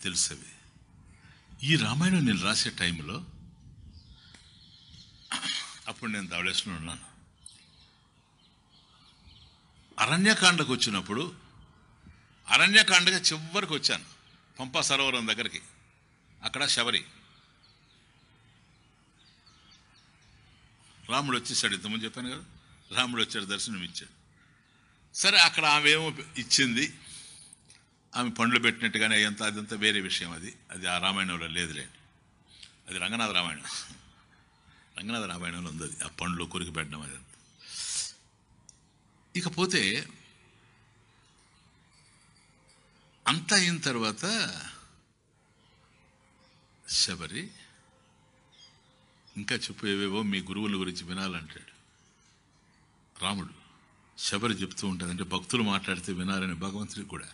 తెలుసు అవి ఈ రామాయణం నేను రాసే టైంలో అప్పుడు నేను ధవళేశ్వరం ఉన్నాను అరణ్యకాండకు వచ్చినప్పుడు అరణ్యకాండగా చివరికి వచ్చాను పంపా సరోవరం దగ్గరికి అక్కడ శబరి రాముడు వచ్చేసాడు ఇంతకుముందు చెప్పాను కదా రాముడు వచ్చాడు దర్శనం ఇచ్చాడు సరే అక్కడ ఆమె ఏమో ఇచ్చింది ఆమె పండ్లు పెట్టినట్టుగానే ఎంత అదంతా వేరే విషయం అది అది ఆ రామాయణంలో లేదులేండి అది రంగనాథ రామాయణం రంగనాథ రామాయణంలో ఉంది అది ఆ పండ్లు కొరికి పెట్టడం అది ఇకపోతే అంత అయిన తర్వాత శబరి ఇంకా చెప్పు ఏవేవో మీ గురువుల గురించి వినాలంటాడు రాముడు శబరి చెప్తూ ఉంటుంది అంటే భక్తులు మాట్లాడితే వినాలని భగవంతుడికి కూడా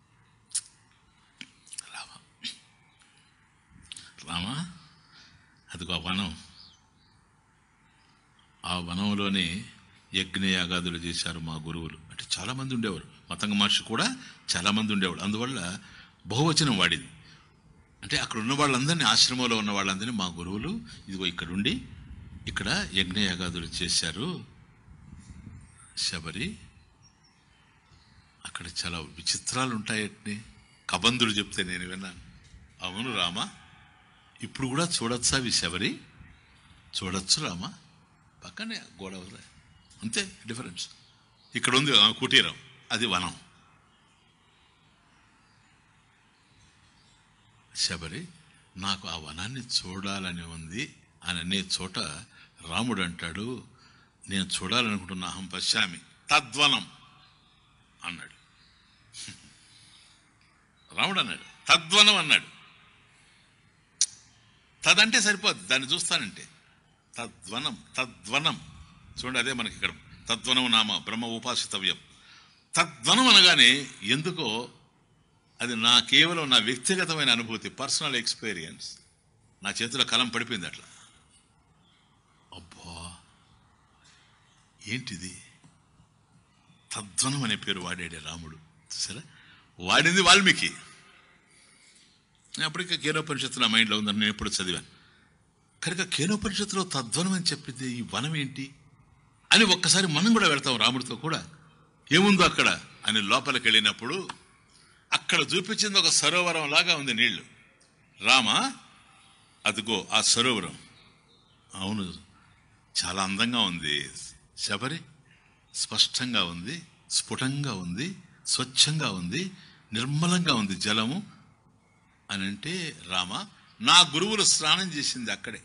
రామ రామ అదిగో ఆ వనం ఆ వనంలోనే యజ్ఞయాగాదులు చేశారు మా గురువులు అంటే చాలా మంది ఉండేవారు మతంగ మహర్షి కూడా చాలా మంది ఉండేవాడు అందువల్ల బహువచనం వాడింది అంటే అక్కడ ఉన్న వాళ్ళందరినీ ఆశ్రమంలో ఉన్న వాళ్ళందరినీ మా గురువులు ఇదిగో ఇక్కడ ఉండి ఇక్కడ యజ్ఞయాగాదులు చేశారు శబరి అక్కడ చాలా విచిత్రాలు ఉంటాయట్ని కబంధుడు చెప్తే నేను విన్నాను అవును రామ ఇప్పుడు కూడా చూడొచ్చా అవి శబరి చూడొచ్చు రామ పక్కనే గోడ ఉంది. అంతే డిఫరెన్స్ ఇక్కడ ఉంది ఆ కుటీరం అది వనం శబరి నాకు ఆ వనాన్ని చూడాలని ఉంది అని అనే చోట రాముడు అంటాడు నేను చూడాలనుకుంటున్నా అహం పశ్చామి తద్వనం అన్నాడు రాముడు అన్నాడు తద్వనం అన్నాడు తదంటే సరిపోద్ది దాన్ని చూస్తానంటే తద్వనం తద్వనం చూడండి అదే మనకి ఇక్కడ తద్వనం నామ బ్రహ్మ ఉపాసితవ్యం తద్వనం అనగానే ఎందుకో అది నా కేవలం నా వ్యక్తిగతమైన అనుభూతి పర్సనల్ ఎక్స్పీరియన్స్ నా చేతిలో కలం పడిపోయింది అట్లా అబ్బా ఏంటిది తద్వనం అనే పేరు వాడాడే రాముడు సరే వాడింది వాల్మీకి అప్పటికే కేనోపనిషత్తు నా మైండ్లో ఉందని నేను ఎప్పుడు చదివాను కనుక కేనోపనిషత్తులో తద్వనం అని చెప్పింది ఈ వనం ఏంటి అని ఒక్కసారి మనం కూడా వెళ్తాం రాముడితో కూడా ఏముందో అక్కడ అని లోపలికి వెళ్ళినప్పుడు అక్కడ చూపించింది ఒక సరోవరం లాగా ఉంది నీళ్లు రామ అదిగో ఆ సరోవరం అవును చాలా అందంగా ఉంది శబరి స్పష్టంగా ఉంది స్ఫుటంగా ఉంది స్వచ్ఛంగా ఉంది నిర్మలంగా ఉంది జలము అని అంటే రామ నా గురువులు స్నానం చేసింది అక్కడే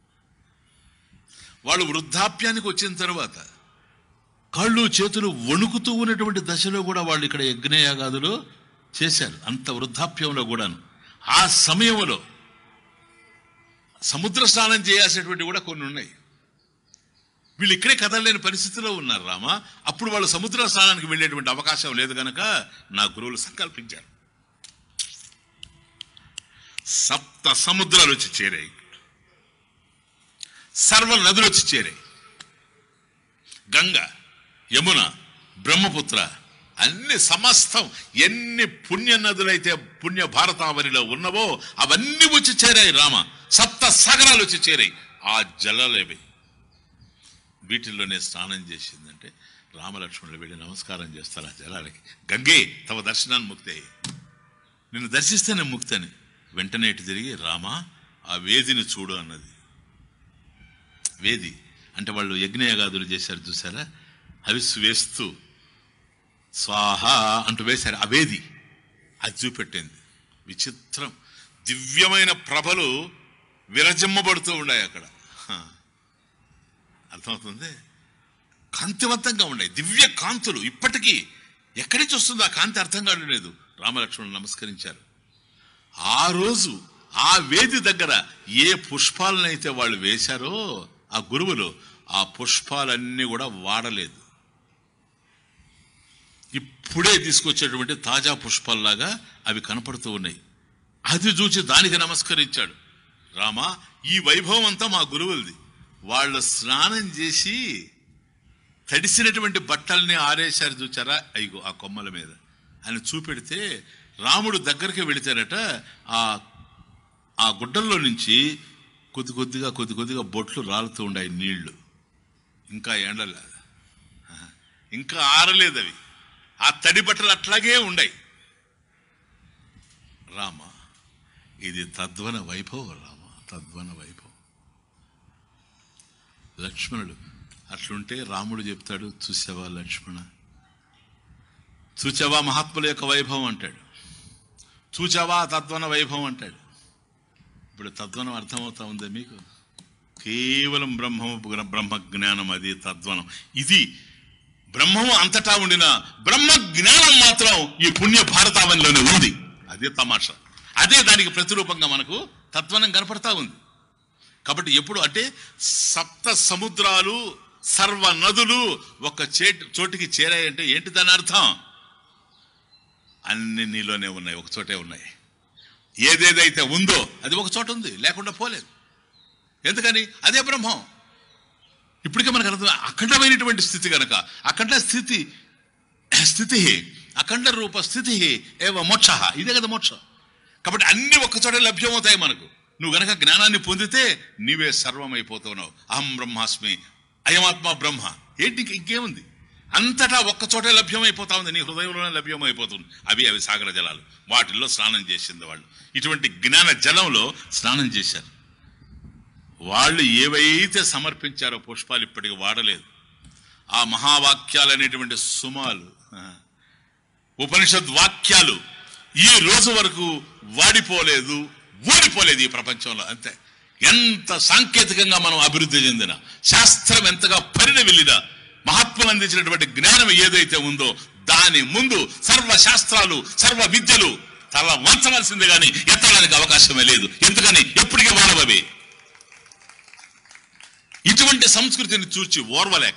వాళ్ళు వృద్ధాప్యానికి వచ్చిన తర్వాత కాళ్ళు చేతులు వణుకుతూ ఉన్నటువంటి దశలో కూడా వాళ్ళు ఇక్కడ యజ్ఞయాగాదులు చేశారు అంత వృద్ధాప్యంలో కూడాను ఆ సమయంలో సముద్ర స్నానం చేయాల్సినటువంటి కూడా కొన్ని ఉన్నాయి వీళ్ళు ఇక్కడే కదలలేని పరిస్థితిలో ఉన్నారు రామ అప్పుడు వాళ్ళు సముద్ర స్నానానికి వెళ్ళేటువంటి అవకాశం లేదు గనక నా గురువులు సంకల్పించారు సప్త సముద్రాలు వచ్చి చేరాయి సర్వ నదులు వచ్చి చేరాయి గంగ యమున బ్రహ్మపుత్ర అన్ని సమస్తం ఎన్ని పుణ్య నదులైతే పుణ్య భారతావనిలో ఉన్నవో అవన్నీ వచ్చి చేరాయి రామ సప్త సాగరాలు వచ్చి చేరాయి ఆ జలలేవి వీటిల్లోనే స్నానం చేసిందంటే రామలక్ష్మణులు వెళ్ళి నమస్కారం చేస్తారు ఆ జలాలకి గంగే తమ దర్శనాన్ని ముక్తే నిన్ను దర్శిస్తేనే ముక్తని వెంటనే ఇటు తిరిగి రామ ఆ వేదిని చూడు అన్నది వేది అంటే వాళ్ళు యజ్ఞయాగాదులు చేశారు చూసారా హవిస్సు వేస్తూ స్వాహ అంటూ వేశారు ఆ వేది అది చూపెట్టింది విచిత్రం దివ్యమైన ప్రభలు విరజిమ్మబడుతూ ఉన్నాయి అక్కడ హ. అర్థమవుతుంది కాంతివంతంగా ఉన్నాయి దివ్య కాంతులు ఇప్పటికీ ఎక్కడి నుంచి వస్తుందో ఆ కాంతి అర్థం కావడం రామలక్ష్మణులు నమస్కరించారు ఆ రోజు ఆ వేది దగ్గర ఏ పుష్పాలనైతే వాళ్ళు వేశారో ఆ గురువులు ఆ పుష్పాలన్నీ కూడా వాడలేదు ఇప్పుడే తీసుకొచ్చేటువంటి తాజా పుష్పాల్లాగా అవి కనపడుతూ ఉన్నాయి అది చూచి దానికి నమస్కరించాడు రామా ఈ వైభవం అంతా మా గురువులది వాళ్ళు స్నానం చేసి తడిసినటువంటి బట్టల్ని ఆరేశారు చూచారా అయ్యో ఆ కొమ్మల మీద అని చూపెడితే రాముడు దగ్గరికి వెళితేనట ఆ ఆ గుడ్డల్లో నుంచి కొద్ది కొద్దిగా కొద్ది కొద్దిగా బొట్లు రాలుతూ ఉన్నాయి నీళ్లు ఇంకా ఎండలేదు ఇంకా ఆరలేదు అవి ఆ తడి బట్టలు అట్లాగే ఉన్నాయి రామ ఇది తద్వన వైభవం రామ తద్వన వైభవం లక్ష్మణుడు అట్లుంటే రాముడు చెప్తాడు చూసావా లక్ష్మణ చూచావా మహాత్ముల యొక్క వైభవం అంటాడు చూచావా తద్వన వైభవం అంటాడు ఇప్పుడు తద్వనం అర్థమవుతా ఉందా మీకు కేవలం బ్రహ్మము బ్రహ్మ జ్ఞానం అది తద్వనం ఇది బ్రహ్మము అంతటా ఉండిన బ్రహ్మ జ్ఞానం మాత్రం ఈ పుణ్య భారతావనిలోనే ఉంది అదే తమాషా అదే దానికి ప్రతిరూపంగా మనకు తత్వనం కనపడతా ఉంది కాబట్టి ఎప్పుడు అంటే సప్త సముద్రాలు సర్వ నదులు ఒక చేటి చోటికి చేరాయంటే ఏంటి దాని అర్థం అన్ని నీలోనే ఉన్నాయి ఒక చోటే ఉన్నాయి ఏదేదైతే ఉందో అది ఒక చోట ఉంది లేకుండా పోలేదు ఎందుకని అదే బ్రహ్మం ఇప్పటికే మనకు అర్థం అఖండమైనటువంటి స్థితి కనుక అఖండ స్థితి స్థితి అఖండ రూప స్థితి ఏవ మోక్ష ఇదే కదా మోక్షం కాబట్టి అన్ని ఒక్క చోట లభ్యమవుతాయి మనకు నువ్వు గనక జ్ఞానాన్ని పొందితే నీవే సర్వమైపోతున్నావు అహం బ్రహ్మాస్మి అయమాత్మ బ్రహ్మ ఏంటి ఇంక- ఇంకేముంది అంతటా ఒక్క చోటే లభ్యమైపోతా ఉంది నీ హృదయంలోనే లభ్యమైపోతుంది అవి అవి సాగర జలాలు వాటిల్లో స్నానం చేసింది వాళ్ళు ఇటువంటి జ్ఞాన జలంలో స్నానం చేశారు వాళ్ళు ఏవైతే సమర్పించారో పుష్పాలు ఇప్పటికి వాడలేదు ఆ మహావాక్యాలు అనేటువంటి సుమాలు ఆ, ఉపనిషద్ వాక్యాలు ఈ రోజు వరకు వాడిపోలేదు ఊడిపోలేదు ఈ ప్రపంచంలో అంతే ఎంత సాంకేతికంగా మనం అభివృద్ధి చెందిన శాస్త్రం ఎంతగా పరిణ వెళ్ళిన మహాత్ములు అందించినటువంటి జ్ఞానం ఏదైతే ఉందో దాని ముందు సర్వ శాస్త్రాలు సర్వ విద్యలు తల వంచవలసిందే గాని ఎత్తడానికి అవకాశమే లేదు ఎందుకని ఎప్పటికీ వాడవవి ఇటువంటి సంస్కృతిని చూచి ఓర్వలేక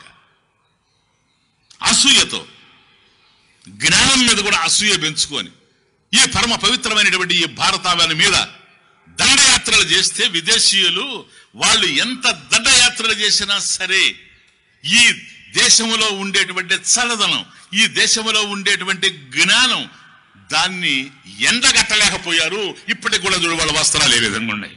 అసూయతో జ్ఞానం మీద కూడా అసూయ పెంచుకొని ఈ పరమ పవిత్రమైనటువంటి ఈ భారతావని మీద దండయాత్రలు చేస్తే విదేశీయులు వాళ్ళు ఎంత దండయాత్రలు చేసినా సరే ఈ దేశంలో ఉండేటువంటి చల్లదనం ఈ దేశంలో ఉండేటువంటి జ్ఞానం దాన్ని ఎండగట్టలేకపోయారు ఇప్పటికి కూడా చూడు వాళ్ళ వస్త్రాలు ఏ విధంగా ఉన్నాయి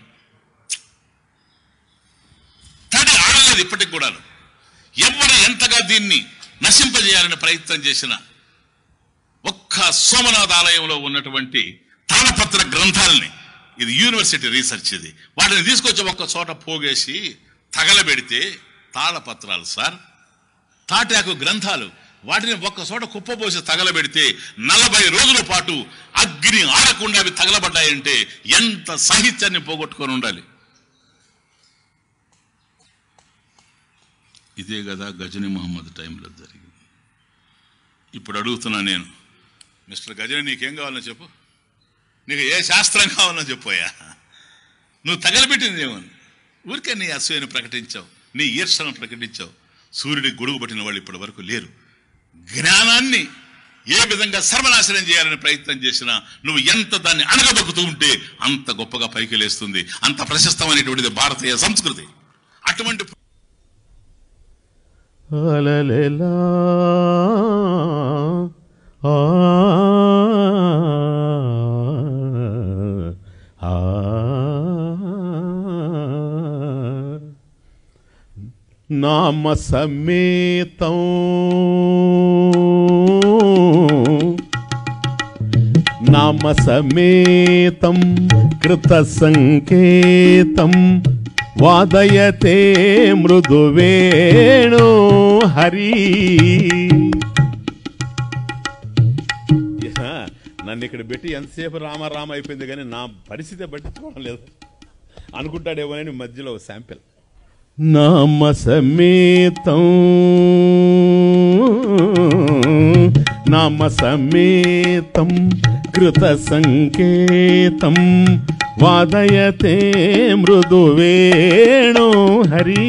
తడి ఆడలేదు ఇప్పటికి కూడా ఎవరు ఎంతగా దీన్ని నశింపజేయాలని ప్రయత్నం చేసినా ఒక్క సోమనాథ్ ఆలయంలో ఉన్నటువంటి తాళపత్ర గ్రంథాలని ఇది యూనివర్సిటీ రీసెర్చ్ ఇది వాటిని తీసుకొచ్చి ఒక్క చోట పోగేసి తగలబెడితే తాళపత్రాలు సార్ తాటాకు గ్రంథాలు వాటిని ఒక్క చోట కుప్పపోసి తగలబెడితే నలభై రోజుల పాటు అగ్ని ఆడకుండా అవి తగలబడ్డాయంటే ఎంత సాహిత్యాన్ని పోగొట్టుకొని ఉండాలి ఇదే కదా గజని మహమ్మద్ టైంలో జరిగింది ఇప్పుడు అడుగుతున్నా నేను మిస్టర్ గజని నీకేం కావాలో చెప్పు నీకు ఏ శాస్త్రం కావాలో చెప్పోయా నువ్వు తగలబెట్టింది ఏమని ఊరికే నీ అసూయను ప్రకటించావు నీ ఈర్షను ప్రకటించావు సూర్యుడికి గొడుగు పట్టిన వాళ్ళు ఇప్పటి వరకు లేరు జ్ఞానాన్ని ఏ విధంగా సర్వనాశనం చేయాలని ప్రయత్నం చేసినా నువ్వు ఎంత దాన్ని అణగదొక్కుతూ ఉంటే అంత గొప్పగా పైకి లేస్తుంది అంత ప్రశస్తమైనటువంటిది భారతీయ సంస్కృతి అటువంటి అలలెలా ఆ ఆ నామ సమేతం నామ సమేతం కృత సంకేతం వాదయతే మృదువేణు హరి నన్ను ఇక్కడ పెట్టి ఎంతసేపు రామ రామ అయిపోయింది కానీ నా పరిస్థితి పట్టించుకోవడం లేదు అనుకుంటాడేమోనని మధ్యలో శాంపిల్ నామ సమేతం నామ సమేతం కృత సంకేతం వాదయతే మృదువేణు హరి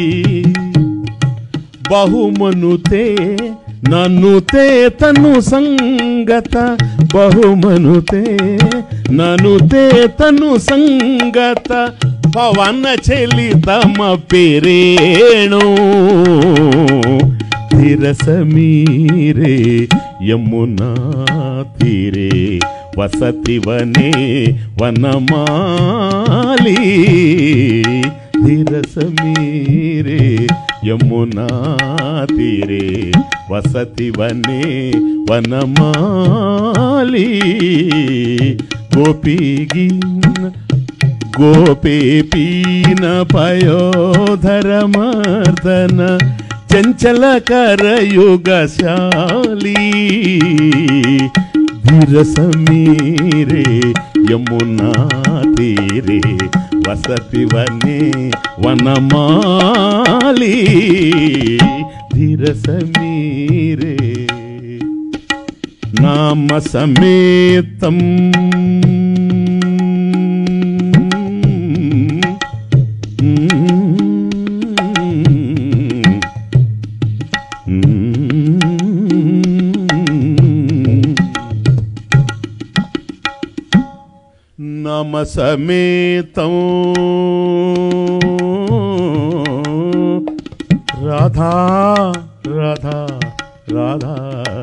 బహుమనుతే ననుతే తను సంగత బహుమనుతే ననుతే తను సంగత పవన చలితమ పేరేణు తిరసమీరే యమునా తీరే వసతివనే వనమాలి ధీరసమీరే యమునా తీరే వసతివనే వనమాలి గోపీగిన్ గోపీపీన పయోధరమర్దన చంచల కరయుగశాలి ధీరసమీరే యమునా తీరే వసతివనే వనమాలి ధీరసమీరే నామ సమేతం నమ సమేతం రాధా రాధా రాధా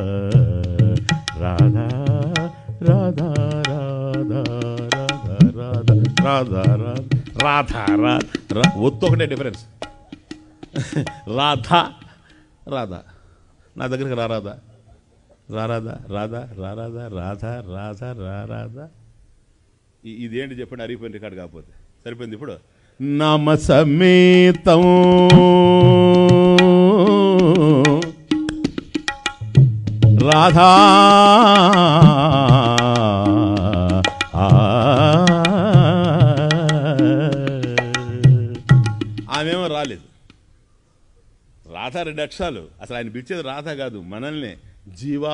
రాధా రాధా రాధా రాధా రాధా రాధా రాధా రా ఒత్తు ఒకటే డిఫరెన్స్ రాధా రాధా నా దగ్గరికి రారాదా రారాదా రాధా రారాదా రాధా రాధా రారాదా ఇ- ఇదేంటి చెప్పండి అరిగిపోయిన రికార్డు కాకపోతే సరిపోయింది ఇప్పుడు నమ సమేతం రాధా ఆ. ఆమెమో రాలేదు రాధ రెండు అక్షరాలు అసలు ఆయన పిలిచేది రాధ కాదు మనల్ని జీవా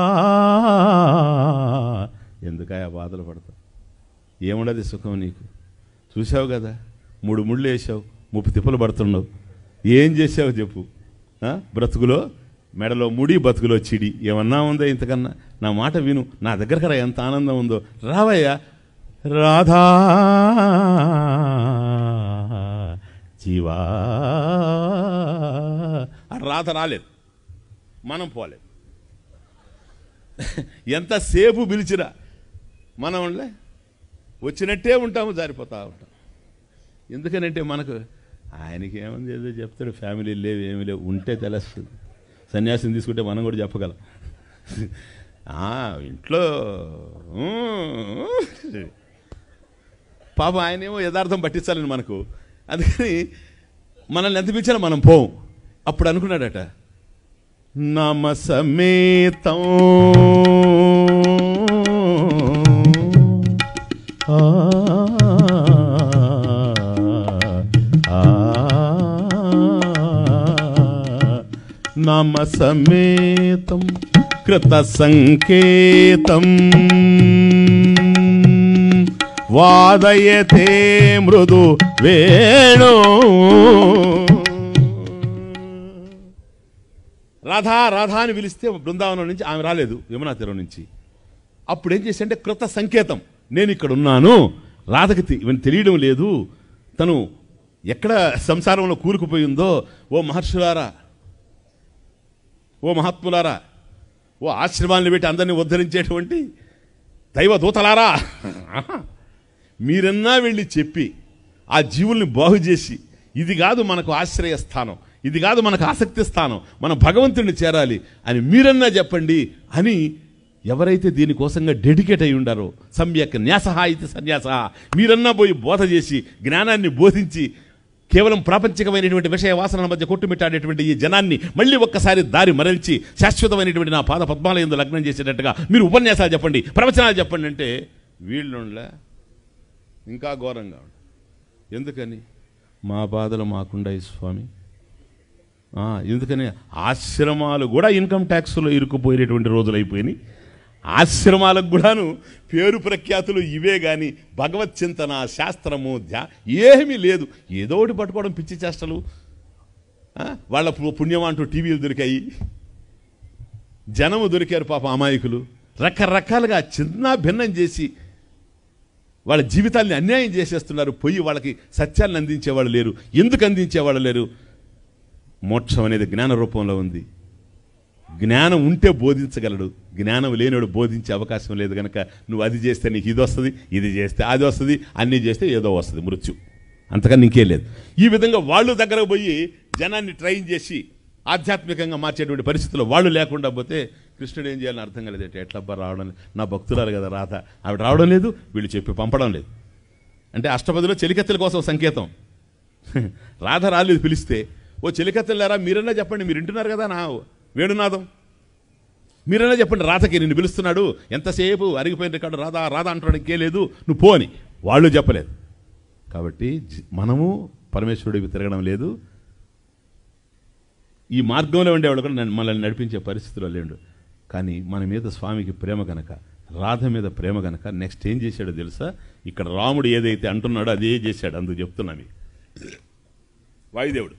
ఎందుకయా బాధలు పడతావు ఏముండదు సుఖం నీకు చూసావు కదా మూడు ముళ్ళు వేసావు ముప్పు తిప్పలు పడుతున్నావు ఏం చేసావు చెప్పు ఆ? బ్రతుకులో మెడలో ముడి బతుకులో చిడి ఏమన్నా ఉందా ఇంతకన్నా నా మాట విను నా దగ్గరకు రా ఎంత ఆనందం ఉందో రావయ్యా రాధా జీవా ఆ రాధ రాలేదు మనం పోలేదు ఎంతసేపు పిలిచిరా మనం ఉండలే వచ్చినట్టే ఉంటాము జారిపోతా ఉంటాం ఎందుకనంటే మనకు ఆయనకి ఏముంది ఏదో చెప్తాడు ఫ్యామిలీ లేవు ఏమీ లేవు ఉంటే తెలుస్తుంది సన్యాసం తీసుకుంటే మనం కూడా చెప్పగలం ఆ, ఇంట్లో ఊ, పాపం ఆయనేమో యథార్థం పట్టించాలని మనకు అందుకని మనల్ని ఎంత పిలిచినా మనం పోం అప్పుడు అనుకున్నాడట నమ సమేతం ఆ, ఆ, నమ సమేతం కృత సంకేతం వాదయతే మృదు వేణు రాధా రాధా అని పిలిస్తే బృందావనం నుంచి ఆమె రాలేదు యమునా తీరం నుంచి అప్పుడు ఏం చేసి అంటే కృత సంకేతం నేను ఇక్కడ ఉన్నాను రాధకి తె- ఇవన్నీ తెలియడం లేదు తను ఎక్కడ సంసారంలో కూరుకుపోయిందో ఓ మహర్షులారా ఓ మహాత్ములారా ఓ ఆశ్రమాలను పెట్టి అందరినీ ఉద్ధరించేటువంటి దైవ దూతలారా మీరన్నా వెళ్ళి చెప్పి ఆ జీవుల్ని బాగు చేసి ఇది కాదు మనకు ఆశ్రయ స్థానం ఇది కాదు మనకు ఆసక్తి స్థానం మనం భగవంతుడిని చేరాలి అని మీరన్నా చెప్పండి అని ఎవరైతే దీనికోసంగా డెడికేట్ అయి ఉండారో సమ్యక్ న్యాస ఇది సన్యాస మీరన్నా పోయి బోధ చేసి జ్ఞానాన్ని బోధించి కేవలం ప్రాపంచికమైనటువంటి విషయ వాసనల మధ్య కొట్టుమిట్టాడేటువంటి ఈ జనాన్ని మళ్ళీ ఒక్కసారి దారి మరల్చి శాశ్వతమైనటువంటి నా పాద పద్మాల ఎందు లగ్నం చేసేటట్టుగా మీరు ఉపన్యాసాలు చెప్పండి ప్రవచనాలు చెప్పండి అంటే వీళ్ళుండలే ఇంకా ఘోరంగా ఉండు ఎందుకని మా బాధలు మాకుండాయి స్వామి ఆ, ఎందుకని ఆశ్రమాలు కూడా ఇన్కమ్ ట్యాక్స్లో ఇరుక్కుపోయినటువంటి రోజులు అయిపోయినాయి ఆశ్రమాలకు కూడాను పేరు ప్రఖ్యాతులు ఇవే కానీ భగవత్ చింతన శాస్త్రము ధ్యా ఏమీ లేదు ఏదో ఒకటి పట్టుకోవడం పిచ్చి చేష్టలు ఆ, వాళ్ళ పు- పుణ్యం అంటూ టీవీలు దొరికాయి జనము దొరికారు పాప అమాయకులు రకరకాలుగా చిన్న భిన్నం చేసి వాళ్ళ జీవితాల్ని అన్యాయం చేసేస్తున్నారు పోయి వాళ్ళకి సత్యాన్ని అందించేవాళ్ళు లేరు ఎందుకు అందించేవాళ్ళు లేరు మోక్షం అనేది జ్ఞాన రూపంలో ఉంది జ్ఞానం ఉంటే బోధించగలడు జ్ఞానం లేనివాడు బోధించే అవకాశం లేదు కనుక నువ్వు అది చేస్తే నీకు ఇది వస్తుంది ఇది చేస్తే అది వస్తుంది అన్నీ చేస్తే ఏదో వస్తుంది మృత్యు అంతకన్నా ఇంకేం లేదు ఈ విధంగా వాళ్ళు దగ్గరకు పోయి జనాన్ని ట్రైన్ చేసి ఆధ్యాత్మికంగా మార్చేటువంటి పరిస్థితుల్లో వాళ్ళు లేకుండా పోతే కృష్ణుడు ఏం చేయాలని అర్థం కాలేదు ఎట్లబ్బా రావడం లేదు నా భక్తురాలు కదా రాధ ఆవిడ రావడం లేదు వీళ్ళు చెప్పి పంపడం లేదు అంటే అష్టపదిలో చెలికత్తెల కోసం సంకేతం రాధ రాలేదు పిలిస్తే ఓ చెలికత్తెలారా మీరన్నా చెప్పండి మీరు వింటున్నారు కదా నా వేణునాదం మీరన్నా చెప్పండి రాధకి నిన్ను పిలుస్తున్నాడు ఎంతసేపు అరిగిపోయిన రికార్డు రాధా రాధా అంటున్నాడు ఇంకే లేదు నువ్వు పో అని వాళ్ళు చెప్పలేదు కాబట్టి జి- మనము పరమేశ్వరుడికి తిరగడం లేదు ఈ మార్గంలో ఉండేవాళ్ళు కూడా నన్ను- మనల్ని నడిపించే పరిస్థితిలో లేడు కానీ మన మీద స్వామికి ప్రేమ గనక రాధ మీద ప్రేమ గనక నెక్స్ట్ ఏం చేశాడో తెలుసా ఇక్కడ రాముడు ఏదైతే అంటున్నాడో అదే చేశాడు అందుకు చెప్తున్నా మీకు వాయుదేవుడు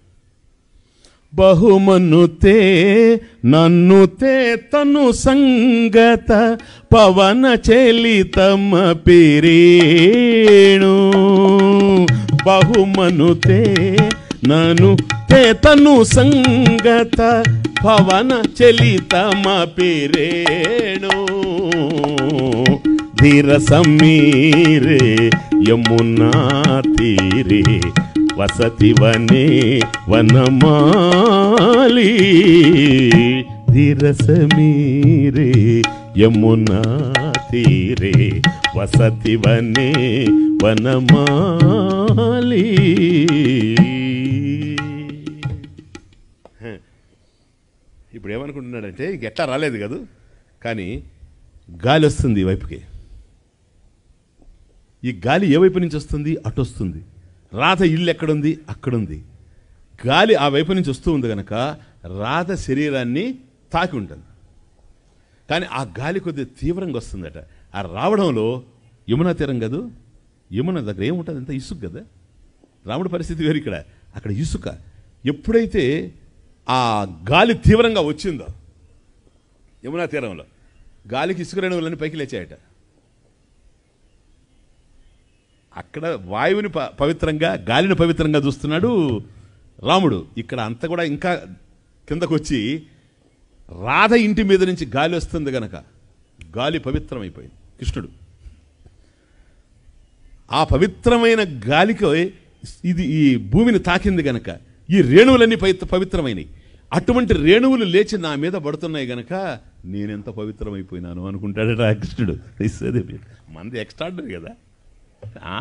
బహుమనుతే నన్నుతే తను సంగత పవన చలితమ పిరేణు బహుమనుతే నను తే తను సంగత పవన చలితమ పిరేణు ధీర సమీరే యమునా తీరే వసతి వనే వనమాలి ధీర సమీరే యమునా తీరే వసతి వనే వనమాలి ఇప్పుడు ఏమనుకుంటున్నాడంటే ఇంక ఎట్లా రాలేదు కదా కానీ గాలి వస్తుంది ఈ వైపుకి ఈ గాలి ఏ వైపు నుంచి వస్తుంది అటు వస్తుంది రాధ ఇల్లు ఎక్కడుంది అక్కడుంది గాలి ఆ వైపు నుంచి వస్తూ ఉంది కనుక రాధ శరీరాన్ని తాకి ఉంటుంది కానీ ఆ గాలి కొద్దిగా తీవ్రంగా వస్తుందట ఆ రావడంలో యమునా తీరం కదూ యమున దగ్గర ఏముంటుంది అంత ఇసుక కదా రాముడి పరిస్థితి వేరు ఇక్కడ అక్కడ ఇసుక ఎప్పుడైతే ఆ గాలి తీవ్రంగా వచ్చిందో యమునా తీరంలో గాలికి ఇసుక రేణువులన్నీ పైకి లేచాయట అక్కడ వాయువుని ప- పవిత్రంగా గాలిని పవిత్రంగా చూస్తున్నాడు రాముడు ఇక్కడ అంతా కూడా ఇంకా కిందకు వచ్చి రాధ ఇంటి మీద నుంచి గాలి వస్తుంది గనక గాలి పవిత్రమైపోయింది కృష్ణుడు ఆ పవిత్రమైన గాలికి ఇది ఈ భూమిని తాకింది గనక ఈ రేణువులన్నీ పవిత్ర పవిత్రమైనవి అటువంటి రేణువులు లేచి నా మీద పడుతున్నాయి గనక నేనెంత పవిత్రమైపోయినాను అనుకుంటాడు రా కృష్ణుడు ఇస్తుంది మంది ఎక్స్ట్రాడినరీ కదా ఆ.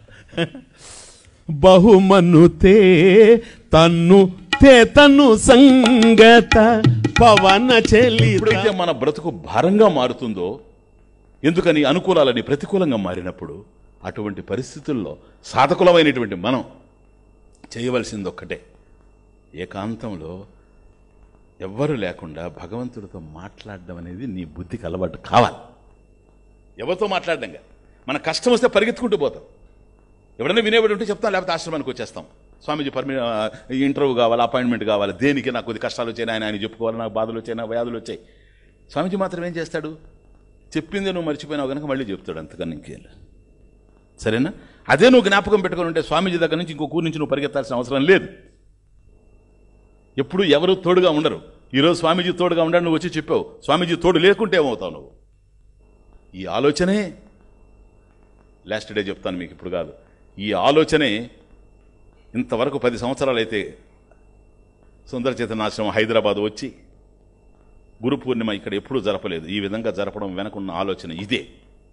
బహుమనుతే తన్ను తే తన్ను సంగత పవన చెల్లి ఎప్పుడైతే మన బ్రతుకు భారంగా మారుతుందో ఎందుకని అనుకూలాలని ప్రతికూలంగా మారినప్పుడు అటువంటి పరిస్థితుల్లో సాధకులమైనటువంటి మనం చేయవలసింది ఒక్కటే ఏకాంతంలో ఎవ్వరు లేకుండా భగవంతుడితో మాట్లాడడం అనేది నీ బుద్ధికి అలవాటు కావాలి ఎవరితో మాట్లాడడం కాదు మన కష్టం వస్తే పరిగెత్తుకుంటూ పోతాం ఎవడైనా వినేవాడు ఉంటే చెప్తాం లేకపోతే ఆశ్రమానికి వచ్చేస్తాం స్వామీజీ పర్మి ఇంటర్వ్యూ కావాలి అపాయింట్మెంట్ కావాలి దేనికి నాకు కొద్ది కష్టాలు వచ్చాయి ఆయన ఆయన చెప్పుకోవాలి నాకు బాధలు వచ్చాయి నాకు వ్యాధులు వచ్చాయి స్వామీజీ మాత్రం ఏం చేస్తాడు చెప్పింది నువ్వు మర్చిపోయినావు కనుక మళ్ళీ చెప్తాడు అంతకన్నా ఇంకేం లేదు. సరేనా అదే నువ్వు జ్ఞాపకం పెట్టుకొని ఉంటే స్వామీజీ దగ్గర నుంచి ఇంకో ఊరి నుంచి నువ్వు పరిగెత్తాల్సిన అవసరం లేదు ఎప్పుడు ఎవరు తోడుగా ఉండరు ఈరోజు స్వామీజీ తోడుగా ఉండడు నువ్వు వచ్చి చెప్పావు స్వామీజీ తోడు లేకుంటే ఏమవుతావు నువ్వు ఈ ఆలోచనే లాస్ట్ డే చెప్తాను మీకు ఇప్పుడు కాదు ఈ ఆలోచనే ఇంతవరకు పది సంవత్సరాలు అయితే సుందర చైతన్యాశ్రమం హైదరాబాద్ వచ్చి గురు పూర్ణిమ ఇక్కడ ఎప్పుడూ జరపలేదు ఈ విధంగా జరపడం వెనకున్న ఆలోచన ఇదే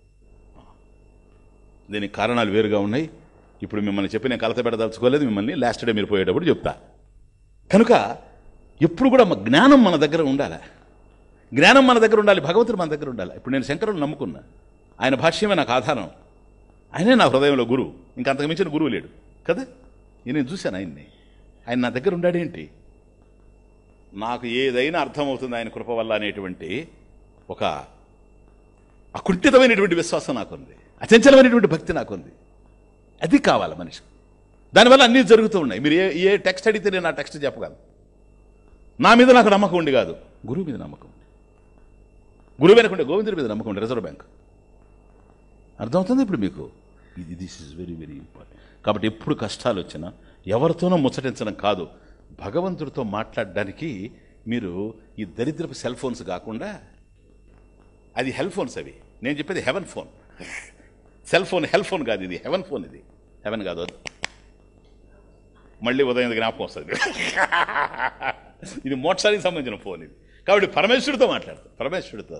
దీనికి కారణాలు వేరుగా ఉన్నాయి ఇప్పుడు మిమ్మల్ని చెప్పి నేను కలత పెడదలుచుకోలేదు మిమ్మల్ని లాస్ట్ డే మీరు పోయేటప్పుడు చెప్తా కనుక ఎప్పుడు కూడా మా జ్ఞానం మన దగ్గర ఉండాలి జ్ఞానం మన దగ్గర ఉండాలి భగవంతుడు మన దగ్గర ఉండాలి ఇప్పుడు నేను శంకరుని నమ్ముకున్నా ఆయన భాష్యమే నాకు ఆధారం ఆయనే నా హృదయంలో గురువు ఇంకా అంతకు మించిన గురువు లేడు కదా ఇది నేను చూశాను ఆయన్ని ఆయన నా దగ్గర ఉండాడేంటి నాకు ఏదైనా అర్థమవుతుంది ఆయన కృప వల్ల అనేటువంటి ఒక అకుంఠితమైనటువంటి విశ్వాసం నాకుంది అచంచలమైనటువంటి భక్తి నాకుంది అది కావాలి మనిషి దానివల్ల అన్నీ జరుగుతూ ఉన్నాయి మీరు ఏ ఏ టెక్స్ట్ అడిగితే నేను ఆ టెక్స్ట్ చెప్పగలను నా మీద నాకు నమ్మకం ఉండి కాదు గురువు మీద నమ్మకం ఉంది గురువు వెనకుండే గోవిందుడి మీద నమ్మకం ఉండే రిజర్వ్ బ్యాంక్ అర్థమవుతుంది ఇప్పుడు మీకు ఇది this is very very important కాబట్టి ఎప్పుడు కష్టాలు వచ్చినా ఎవరితోనో ముచ్చటించడం కాదు భగవంతుడితో మాట్లాడడానికి మీరు ఈ దరిద్రపు సెల్ ఫోన్స్ కాకుండా అది హెల్ ఫోన్స్ అవి నేను చెప్పేది heaven phone cell phone hell phone కాదు ఇది హెవెన్ ఫోన్ ఇది హెవెన్ కాదు వద్దు మళ్ళీ ఉదయం జ్ఞాపకం వస్తుంది ఇది మోక్షానికి సంబంధించిన ఫోన్ ఇది కాబట్టి పరమేశ్వరుడితో మాట్లాడతాం పరమేశ్వరుడితో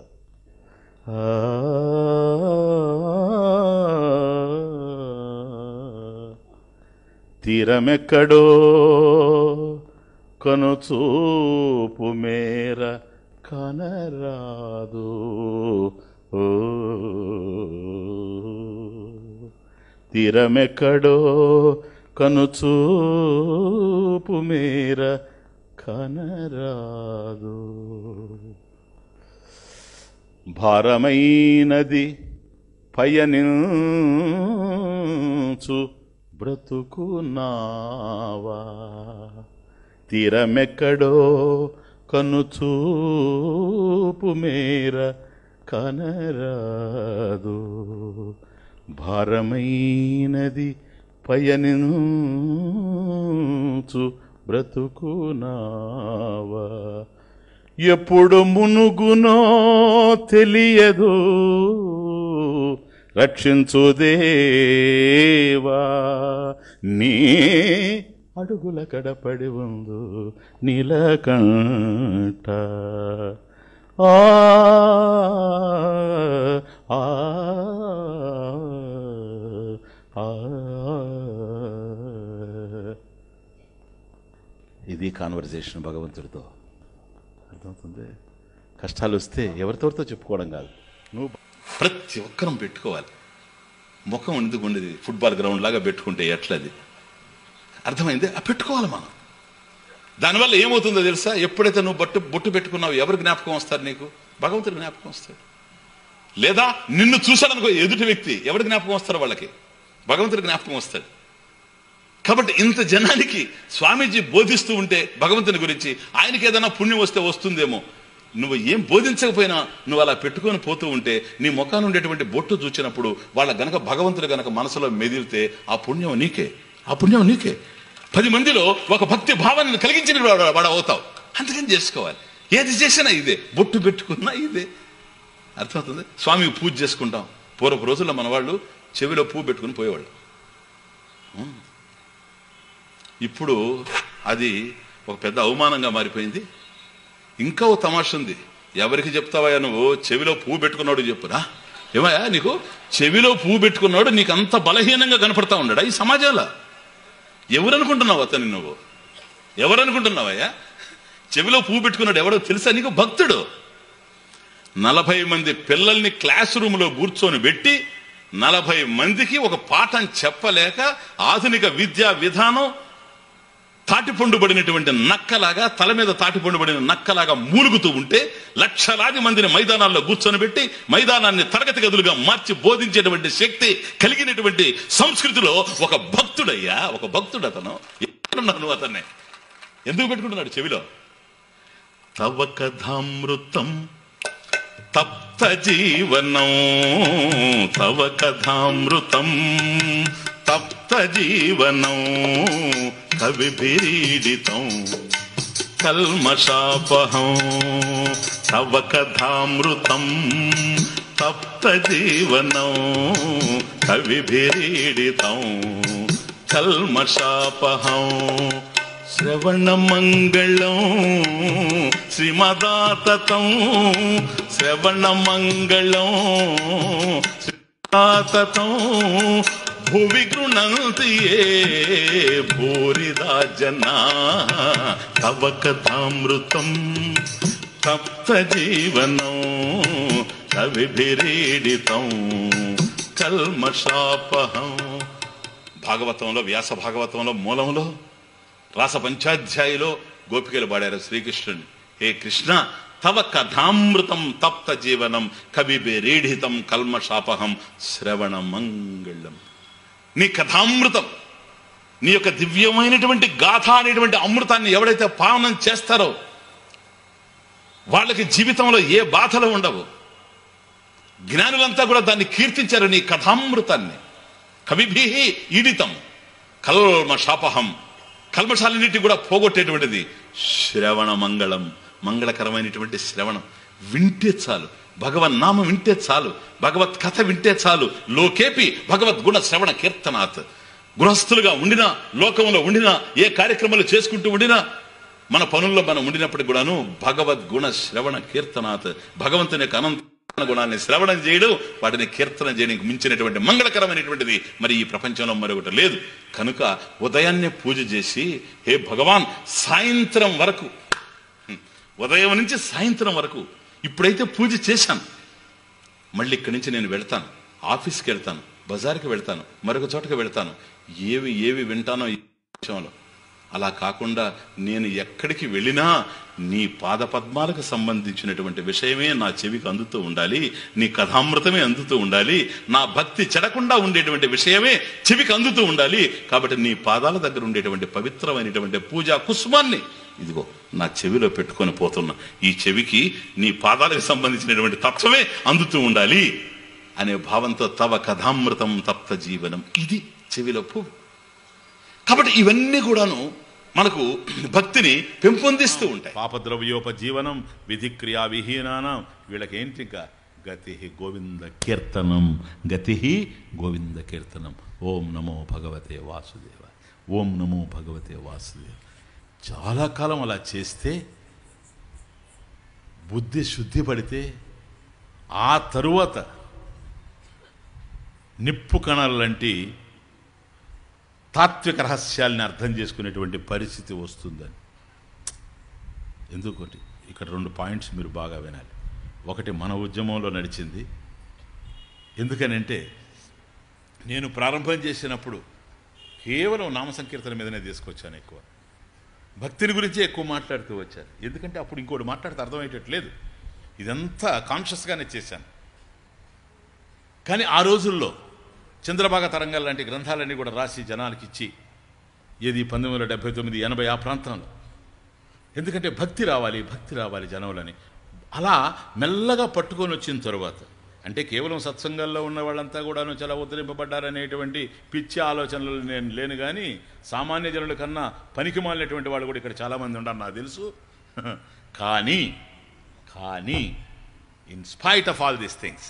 తీరమెక్కడో కనుచూపు మేర కనరాదు ఓ తీరమెక్కడో కనుచూపు మేర కనరాదు భారమైనది పయనించు బ్రతుకున్నావా తీరమెక్కడో కనుచూపు మేర కనరాదు భారమైనది పయనించు బ్రతుకునావా ఎప్పుడు మునుగునో తెలియదు రక్షించు దేవా నీ అడుగుల కడపడి ఉందు నీలకంఠ ఆ ఆ ఆ ఇది కాన్వర్జేషన్ భగవంతుడితో అర్థమవుతుంది కష్టాలు వస్తే ఎవరితోటితో చెప్పుకోవడం కాదు నువ్వు ప్రతి ఒక్కరం పెట్టుకోవాలి ముఖం ఎందుకు ఉండేది ఫుట్బాల్ గ్రౌండ్ లాగా పెట్టుకుంటే ఎట్లది అర్థమైంది ఆ పెట్టుకోవాలి మనం దానివల్ల ఏమవుతుందో తెలుసా ఎప్పుడైతే నువ్వు బట్టు బొట్టు పెట్టుకున్నావు ఎవరు జ్ఞాపకం వస్తారు నీకు భగవంతుడు జ్ఞాపకం వస్తాడు లేదా నిన్ను చూశాడనుకో ఎదుటి వ్యక్తి ఎవరు జ్ఞాపకం వస్తారు వాళ్ళకి భగవంతుడి జ్ఞాపకం వస్తాడు కాబట్టి ఇంత జనానికి స్వామీజీ బోధిస్తూ ఉంటే భగవంతుని గురించి ఆయనకి ఏదైనా పుణ్యం వస్తే వస్తుందేమో నువ్వు ఏం బోధించకపోయినా నువ్వు అలా పెట్టుకొని పోతూ ఉంటే నీ ముఖాన్ని ఉండేటువంటి బొట్టు చూచినప్పుడు వాళ్ళ గనక భగవంతుడు గనక మనసులో మెదిలితే ఆ పుణ్యం నీకే ఆ పుణ్యం నీకే పది మందిలో ఒక భక్తి భావాన్ని కలిగించిన వాడు వాడు అవుతావు అందుకని చేసుకోవాలి ఏది చేసినా ఇదే బొట్టు పెట్టుకున్నా ఇదే అర్థమవుతుంది స్వామికి పూజ చేసుకుంటాం పూర్వపు రోజుల్లో మన వాళ్ళు చెవిలో పువ్వు పెట్టుకుని పోయేవాళ్ళు ఇప్పుడు అది ఒక పెద్ద అవమానంగా మారిపోయింది ఇంకా ఓ తమాష ఉంది ఎవరికి చెప్తావయ్యా నువ్వు చెవిలో పువ్వు పెట్టుకున్నాడు చెప్పురా ఏమయ్యా నీకు చెవిలో పువ్వు పెట్టుకున్నాడు నీకు అంత బలహీనంగా కనపడతా ఉన్నాడా ఈ సమాజంలో ఎవరనుకుంటున్నావు అతని నువ్వు ఎవరనుకుంటున్నావయ్యా చెవిలో పువ్వు పెట్టుకున్నాడు ఎవడో తెలుసా నీకు భక్తుడు నలభై మంది పిల్లల్ని క్లాస్ రూమ్లో కూర్చొని పెట్టి నలభై మందికి ఒక పాఠం చెప్పలేక ఆధునిక విద్యా విధానం తాటిపండుబడినటువంటి నక్కలాగా తల మీద తాటిపండుబడిన నక్కలాగా మూలుగుతూ ఉంటే లక్షలాది మందిని మైదానాల్లో కూర్చొని పెట్టి మైదానాన్ని తరగతి గదులుగా మార్చి బోధించేటువంటి శక్తి కలిగినటువంటి సంస్కృతిలో ఒక భక్తుడయ్యా ఒక భక్తుడు అతను ఎక్కడున్నావు నువ్వు అతన్ని ఎందుకు పెట్టుకుంటున్నాడు చెవిలో తవ కథామృతం తప్త జీవనం తవ కథామృతం తప్త జీవనం కవిభిరీడితం కల్మషాపహం తవ కథామృతం తప్త జీవనం కవిభిరీడితం కల్మషాపహం శ్రవణమంగళం శ్రీమదాతతం శ్రవణమంగళం శ్రీమదాతతం భువి గృణంతి ఏ భూరిదా జనా తవ కథామృతం తప్త జీవనం కవిభిరీడితం కల్మషాపహం భాగవతంలో వ్యాస భాగవతంలో మూలంలో రాస పంచాధ్యాయిలో గోపికలు పాడారు శ్రీకృష్ణుని హే కృష్ణ తవ కథామృతం తప్త జీవనం కవిబిరీఢితం కల్మషాపహం శ్రవణ మంగళం నీ కథామృతం నీ యొక్క దివ్యమైనటువంటి గాథ అనేటువంటి అమృతాన్ని ఎవడైతే పావనం చేస్తారో వాళ్ళకి జీవితంలో ఏ బాధలు ఉండవు జ్ఞానులంతా కూడా దాన్ని కీర్తించారు నీ కథామృతాన్ని కవిభి ఈడితం కల్మ శాపహం కల్మశాలన్నిటి కూడా పోగొట్టేటువంటిది శ్రవణ మంగళం మంగళకరమైనటువంటి శ్రవణం వింటే చాలు భగవన్ నామం వింటే చాలు భగవత్ కథ వింటే చాలు లోకేపి భగవద్ గుణ శ్రవణ కీర్తనాత్ గృహస్థులుగా ఉండినా లోకంలో ఉండినా ఏ కార్యక్రమాలు చేసుకుంటూ ఉండినా మన పనుల్లో మనం ఉండినప్పటికి కూడాను భగవద్గుణ శ్రవణ కీర్తనాత్ భగవంతుని యొక్క అనంత గుణాన్ని శ్రవణం చేయడం వాటిని కీర్తన చేయడానికి మించినటువంటి మంగళకరమైనటువంటిది మరి ఈ ప్రపంచంలో మరొకటి లేదు కనుక ఉదయాన్నే పూజ చేసి హే భగవాన్ సాయంత్రం వరకు హ్మ్, ఉదయం నుంచి సాయంత్రం వరకు ఇప్పుడైతే పూజ చేశాను మళ్ళీ ఇక్కడి నుంచి నేను వెళ్తాను ఆఫీస్కి వెళ్తాను బజార్కి వెళ్తాను మరొక చోటకి వెళ్తాను ఏవి ఏవి వింటానో ఈ విషయంలో అలా కాకుండా నేను ఎక్కడికి వెళ్ళినా నీ పాద పద్మాలకు సంబంధించినటువంటి విషయమే నా చెవికి అందుతూ ఉండాలి నీ కథామృతమే అందుతూ ఉండాలి నా భక్తి చెడకుండా ఉండేటువంటి విషయమే చెవికి అందుతూ ఉండాలి కాబట్టి నీ పాదాల దగ్గర ఉండేటువంటి పవిత్రమైనటువంటి పూజా కుసుమాన్ని ఇదిగో నా చెవిలో పెట్టుకొని పోతున్నా ఈ చెవికి నీ పాదాలకు సంబంధించినటువంటి తత్వమే అందుతూ ఉండాలి అనే భావంతో తవ కథామృతం తప్త జీవనం ఇది చెవిలో పువ్వు కాబట్టి ఇవన్నీ కూడాను మనకు భక్తిని పెంపొందిస్తూ ఉంటాయి పాపద్రవ్యోపజీవనం విధిక్రియా విహీనానం వీళ్ళకేంటి ఇంకా గతి గోవింద కీర్తనం గతి గోవింద కీర్తనం ఓం నమో భగవతే వాసుదేవ ఓం నమో భగవతే వాసుదేవ చాలా కాలం అలా చేస్తే బుద్ధి శుద్ధి పడితే ఆ తరువాత నిప్పు కణాలంటి తాత్విక రహస్యాల్ని అర్థం చేసుకునేటువంటి పరిస్థితి వస్తుందని ఎందుకంటే ఇక్కడ రెండు పాయింట్స్ మీరు బాగా వినాలి ఒకటి మన ఉద్యమంలో నడిచింది ఎందుకనంటే నేను ప్రారంభం చేసినప్పుడు కేవలం నామ సంకీర్తన మీదనే తీసుకొచ్చాను ఎక్కువ భక్తిని గురించే ఎక్కువ మాట్లాడుతూ వచ్చాను ఎందుకంటే అప్పుడు ఇంకోటి మాట్లాడితే అర్థమయ్యేటట్లేదు ఇదంతా కాన్షియస్గానే చేశాను కానీ ఆ రోజుల్లో చంద్రబాగ తరంగాలు లాంటి గ్రంథాలన్నీ కూడా రాసి జనాలకి ఇచ్చి ఏది పంతొమ్మిది వందల డెబ్బై తొమ్మిది ఎనభై ఆ ప్రాంతంలో ఎందుకంటే భక్తి రావాలి భక్తి రావాలి జనంలని అలా మెల్లగా పట్టుకొని వచ్చిన తరువాత అంటే కేవలం సత్సంగాల్లో ఉన్న వాళ్ళంతా కూడాను చాలా ఉద్ధరింపబడ్డారనేటువంటి పిచ్చి ఆలోచనలు నేను లేను కానీ సామాన్య జనుల కన్నా పనికి మాలినటువంటి వాళ్ళు కూడా ఇక్కడ చాలామంది ఉన్నారు నాకు తెలుసు కానీ కానీ in spite of all these things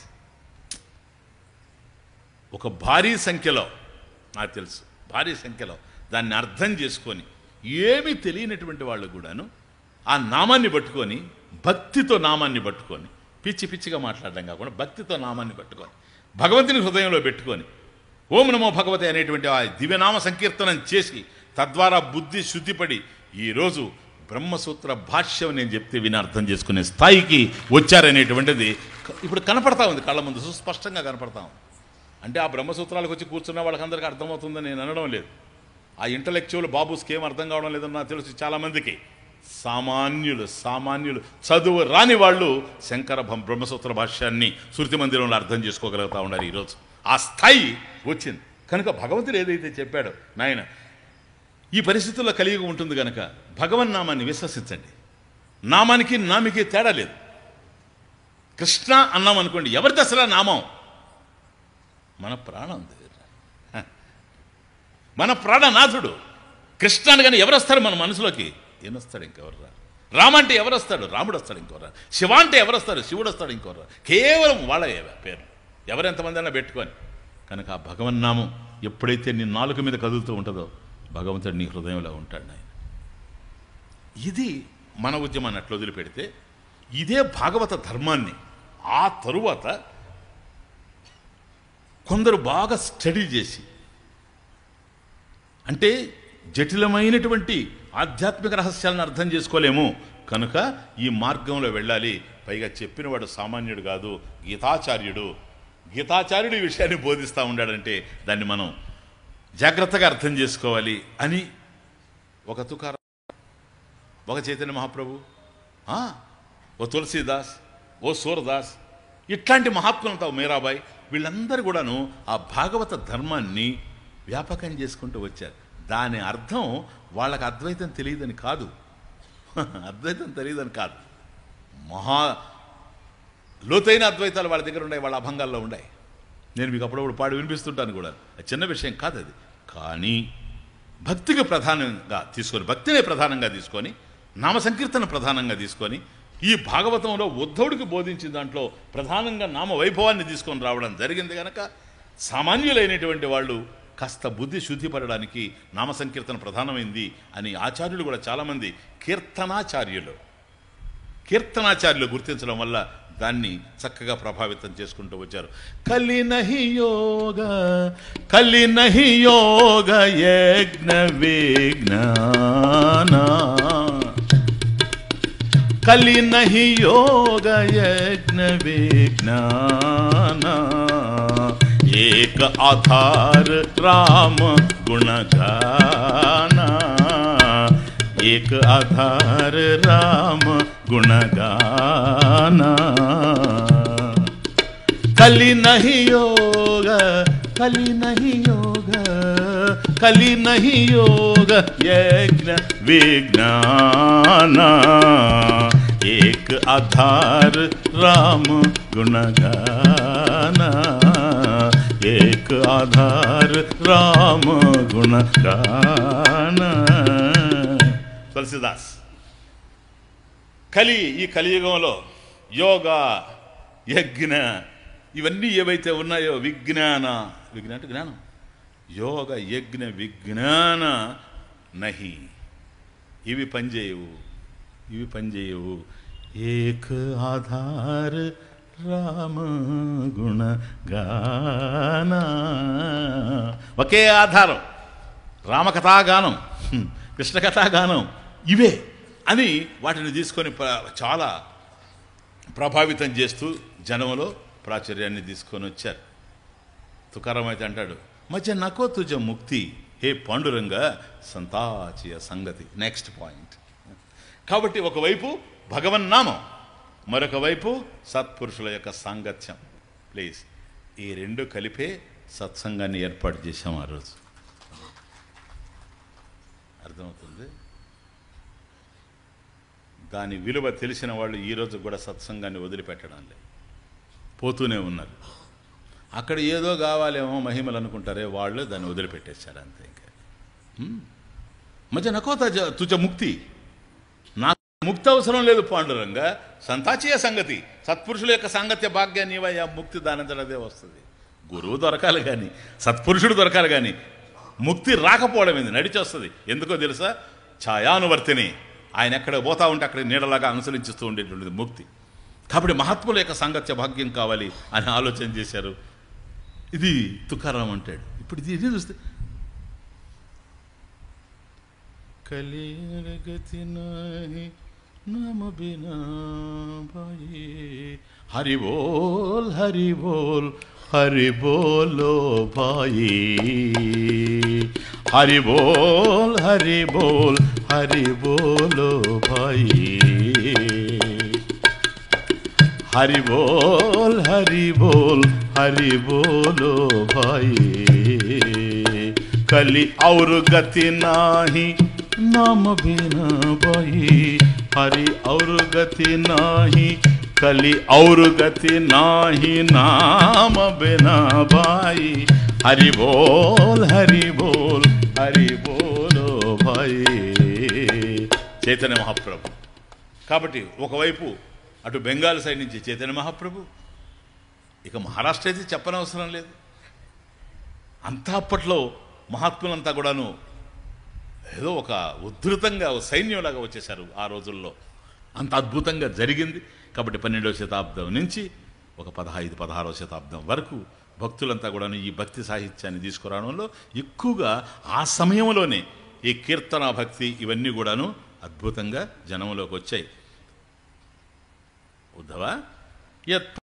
ఒక భారీ సంఖ్యలో నాకు తెలుసు భారీ సంఖ్యలో దాన్ని అర్థం చేసుకొని ఏమీ తెలియనటువంటి వాళ్ళు కూడాను ఆ నామాన్ని పట్టుకొని భక్తితో నామాన్ని పట్టుకొని పిచ్చి పిచ్చిగా మాట్లాడడం కాకుండా భక్తితో నామాన్ని పట్టుకొని భగవంతుని హృదయంలో పెట్టుకొని ఓం నమో భగవతి అనేటువంటి ఆ దివ్యనామ సంకీర్తనం చేసి తద్వారా బుద్ధి శుద్ధిపడి ఈరోజు బ్రహ్మసూత్ర భాష్యం నేను చెప్తే విని అర్థం చేసుకునే స్థాయికి వచ్చారనేటువంటిది ఇప్పుడు కనపడతా ఉంది కళ్ళ ముందు సుస్పష్టంగా కనపడతా ఉంది అంటే ఆ బ్రహ్మసూత్రాలకు వచ్చి కూర్చున్న వాళ్ళకందరికీ అర్థమవుతుందని నేను అనడం లేదు ఆ ఇంటలెక్చువల్ బాబుస్కి ఏం అర్థం కావడం లేదని నాకు తెలుసు చాలామందికి సామాన్యులు సామాన్యులు చదువు రాని వాళ్ళు శంకర భం- బ్రహ్మసూత్ర భాష్యాన్ని శృతి మందిరంలో అర్థం చేసుకోగలుగుతా ఉన్నారు ఈరోజు ఆ స్థాయి వచ్చింది కనుక భగవంతుడు ఏదైతే చెప్పాడో నాయన ఈ పరిస్థితుల్లో కలిగి ఉంటుంది కనుక భగవన్ నామాన్ని విశ్వసించండి నామానికి నామికి తేడా లేదు కృష్ణ అన్నాం అనుకోండి ఎవరిది అసలు ఆ నామం మన ప్రాణం దగ్గర హ. మన ప్రాణనాథుడు కృష్ణ అనగానే ఎవరు వస్తారు మన మనసులోకి ఈయనొస్తాడు ఇంకెవరు రా రామ అంటే ఎవరు వస్తాడు రాముడు వస్తాడు ఇంకెవరు రా శివ అంటే ఎవరు వస్తారు శివుడు వస్తాడు ఇంకెవరు రా కేవలం వాళ్ళ పేరు ఎవరు ఎంతమంది అయినా పెట్టుకొని కనుక ఆ భగవన్నామం ఎప్పుడైతే నీ నాలుక మీద కదులుతూ ఉంటుందో భగవంతుడు నీ హృదయంలో ఉంటాడు నాయన ఇది మన ఉద్యమాన్ని అట్లా వదిలిపెడితే ఇదే భాగవత ధర్మాన్ని ఆ తరువాత కొందరు బాగా స్టడీ చేసి అంటే జటిలమైనటువంటి ఆధ్యాత్మిక రహస్యాలను అర్థం చేసుకోలేము కనుక ఈ మార్గంలో వెళ్ళాలి పైగా చెప్పినవాడు సామాన్యుడు కాదు గీతాచార్యుడు గీతాచార్యుడు ఈ విషయాన్ని బోధిస్తూ ఉండాడంటే దాన్ని మనం జాగ్రత్తగా అర్థం చేసుకోవాలి అని ఒక తుకార ఒక చైతన్య మహాప్రభు ఆ, ఓ తులసీదాస్ ఓ సూరదాస్ ఇట్లాంటి మహాత్ములంతా మీరాబాయి వీళ్ళందరూ కూడాను ఆ భాగవత ధర్మాన్ని వ్యాపకం చేసుకుంటూ వచ్చారు దాని అర్థం వాళ్ళకి అద్వైతం తెలియదని కాదు అద్వైతం తెలియదని కాదు మహా లోతైన అద్వైతాలు వాళ్ళ దగ్గర ఉన్నాయి వాళ్ళ అభంగాల్లో ఉన్నాయి నేను మీకు అప్పుడప్పుడు పాడి వినిపిస్తుంటాను కూడా అది చిన్న విషయం కాదు అది కానీ భక్తికి ప్రధానంగా తీసుకొని భక్తినే ప్రధానంగా తీసుకొని నామ సంకీర్తన ప్రధానంగా తీసుకొని ఈ భాగవతంలో ఉద్ధవుడికి బోధించిన దాంట్లో ప్రధానంగా నామ వైభవాన్ని తీసుకొని రావడం జరిగింది గనక సామాన్యులైనటువంటి వాళ్ళు కాస్త బుద్ధి శుద్ధిపడడానికి నామ సంకీర్తన ప్రధానమైంది అని ఆచార్యులు కూడా చాలామంది కీర్తనాచార్యులు కీర్తనాచార్యులు గుర్తించడం వల్ల దాన్ని చక్కగా ప్రభావితం చేసుకుంటూ వచ్చారు కలి నహి యోగ కలి నహి యోగ యజ్ఞ విజ్ఞాన కలి నహి యోగ యజ్ఞ విజ్ఞాన ఏక ఆధాर राम गुण गाना एक आधार राम गुण गाना कली नहीं योग कली नहीं योग कली नहीं योग यज्ञ विज्ञान एक आधार राम गुण गाना एक आधार राम गुण गाना తులసిదాస్ కలి ఈ కలియుగంలో యోగా యజ్ఞ ఇవన్నీ ఏవైతే ఉన్నాయో విజ్ఞాన విజ్ఞాన అంటే జ్ఞానం యోగ యజ్ఞ విజ్ఞాన నహి ఇవి పనిచేయవు ఇవి పనిచేయవు ఏక ఆధార్ రామ గుణ గాన ఒకే ఆధారం రామకథాగానం హ్మ్, కృష్ణకథాగానం ఇవే అని వాటిని తీసుకొని ప్ర- చాలా ప్రభావితం చేస్తూ జనంలో ప్రాచుర్యాన్ని తీసుకొని వచ్చారు తుకారం అయితే అంటాడు మధ్య నకో తుజ ముక్తి హే పాండురంగ సంతాచియ సంగతి నెక్స్ట్ పాయింట్ కాబట్టి ఒకవైపు భగవన్నామం మరొక వైపు సత్పురుషుల యొక్క సాంగత్యం ప్లీజ్ ఈ రెండు కలిపే సత్సంగాన్ని ఏర్పాటు చేశాం ఆ రోజు అర్థమవుతుంది దాని విలువ తెలిసిన వాళ్ళు ఈ రోజు కూడా సత్సంగాన్ని వదిలిపెట్టడం లేదు పోతూనే ఉన్నారు అక్కడ ఏదో కావాలేమో మహిమలు అనుకుంటారే వాళ్ళు దాన్ని వదిలిపెట్టేశారు అంతే ఇంకా హ్మ్. మధ్య నకో తజ తుజ ముక్తి నాకు ముక్తి అవసరం లేదు పాండురంగ సంతాచీయ సంగతి సత్పురుషుల యొక్క సాంగత్య భాగ్యాన్ని ఇవయ్యా ముక్తి దానంతరదే వస్తుంది గురువు దొరకాలి కానీ సత్పురుషుడు దొరకాలి కానీ ముక్తి రాకపోవడం ఏంది నడిచి వస్తుంది ఎందుకో తెలుసా ఛాయానువర్తిని ఆయన ఎక్కడ పోతా ఉంటే అక్కడ నీడలాగా అనుసరించిస్తూ ఉండేటువంటిది ముక్తి కాబట్టి మహాత్ముల యొక్క సాంగత్య భాగ్యం కావాలి అని ఆలోచన చేశారు ఇది తుకారాం అంటాడు ఇప్పుడు ఇది ఇది చూస్తే కలిగతి నాహి నమ బినా భాయి హరి బోల్ హరి బోల్ హరి బోలో భాయి హరి బోల్ హరి బోల్ హరి బోలో భాయి हरि बोल हरि बोल हरि बोलो भाई कली और गति नाही नाम बिना भाई हरि और गति नाही कली और गति नाही नाम बिना भाई हरि बोल हरि बोल हरि बोलो भाई చైతన్య మహాప్రభు కాబట్టి ఒకవైపు అటు బెంగాల్ సైడ్ నుంచి చైతన్య మహాప్రభు ఇక మహారాష్ట్ర అయితే చెప్పనవసరం లేదు అంతా అప్పట్లో మహాత్ములంతా కూడాను ఏదో ఒక ఉద్ధృతంగా ఒక సైన్యంలాగా వచ్చేశారు ఆ రోజుల్లో అంత అద్భుతంగా జరిగింది కాబట్టి పన్నెండవ శతాబ్దం నుంచి ఒక పదహైదు పదహారవ శతాబ్దం వరకు భక్తులంతా కూడాను ఈ భక్తి సాహిత్యాన్ని తీసుకురావడంలో ఎక్కువగా ఆ సమయంలోనే ఈ కీర్తన భక్తి ఇవన్నీ కూడాను అద్భుతంగా జనంలోకి వచ్చాయి ఉద్ధవ యత్